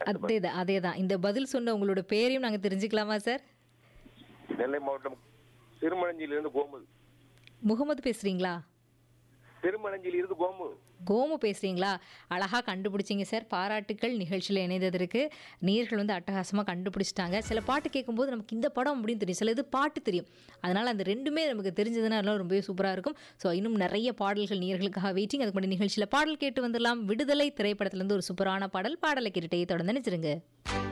அதேதான் அதேதான் இந்த பதில் சொன்ன உங்களோட பேரையும் நாங்க தெரிஞ்சுக்கலாமா சார் நெல்லை மாவட்டம் திருமணஞ்சியிலிருந்து கோமு முகமது பேசுறீங்களா திருமணஞ்சியிலிருந்து கோமு கோமு பேசுறீங்களா அழகா கண்டுபிடிச்சிங்க சார் பாராட்டுக்கள் நிகழ்ச்சியில் இணைந்ததற்கு நீர்கள் வந்து அட்டகாசமாக கண்டுபிடிச்சிட்டாங்க சில பாட்டு கேட்கும்போது நமக்கு இந்த படம் அப்படின்னு தெரியும் சில இது பாட்டு தெரியும் அதனால் அந்த ரெண்டுமே நமக்கு தெரிஞ்சதுன்னா எல்லாம் ரொம்பவே சூப்பராக இருக்கும் ஸோ இன்னும் நிறைய பாடல்கள் நீர்களுக்காக வெயிட்டிங் அதுக்கு முன்னாடி நிகழ்ச்சியில் பாடல் கேட்டு வந்துடலாம் விடுதலை திரைப்படத்துலேருந்து ஒரு சூப்பரான பாடல் பாடலை கேட்டுட்டே தொடர்ந்து நினைச்சிருங்க